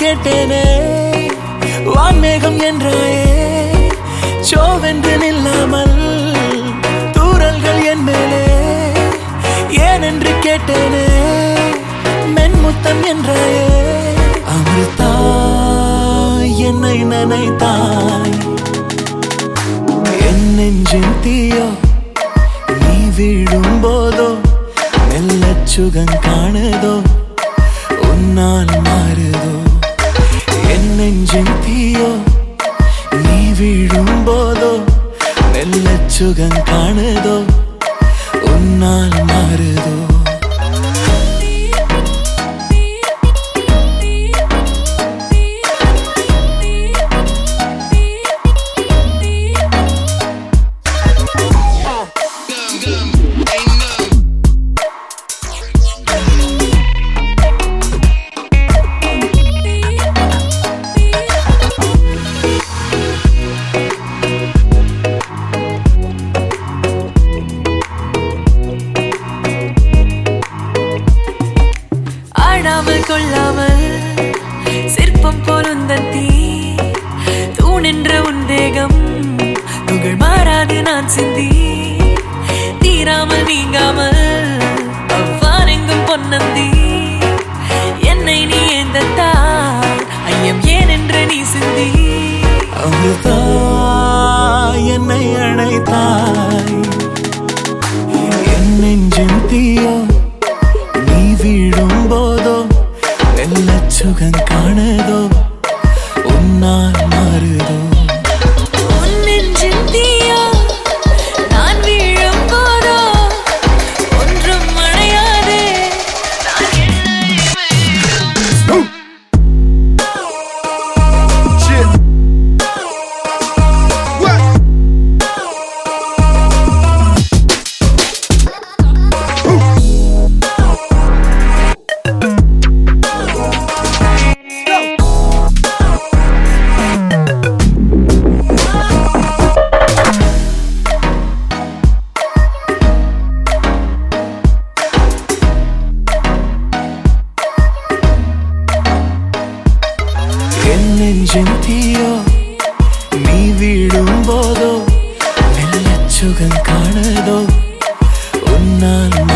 கேட்டேனே வான்மேகம் என்றாயே சோவென்று நில்லாமல் தூரல்கள் என் மேலே ஏனென்று கேட்டேனே மென்முத்தம் என்றாயே அமிர்தாய் என்னை நினைத்தாய் என் நெஞ்சின் தீயோ நீ வீழும் போதோ மெல்லச் சுகம் காணுதோ உன்னால் மாறுதோ என் நெஞ்சின் தீயோ நீ வீழும் போதோ மெல்லச் சுகம் காணுதோ உன்னால் மாறுதோ ஆடாமல் கொள்ளாமல் சிற்பம் போல் உந்தன் தீ தூணென்ற உன் தேகம் புகழ் மாறாது நான் சிந்தி தீராமல் நீங்காமல் அவ்வாறெங்கும் பொன்னந்தி என்னை நீ ஏந்தத்தால் ஐயம் ஏன் என்று நீ சிந்தி அமிர்தாய் என்னை அழைத்தாய் என் நெஞ்சின் தீயோ நீ வீழும் போதோ வெள்ளச் சுகம் காணுதோ உன்னால் மாறுதோ உன் நெஞ்சின் தீயா நான் வீழும் போதோ ஒன்றும் அணையாதே நான் என்னை Shit. What? என் நெஞ்சின் தீயோ நீ வீழும் போதோ மெல்லச் சுகம் காணுதோ உன்னால்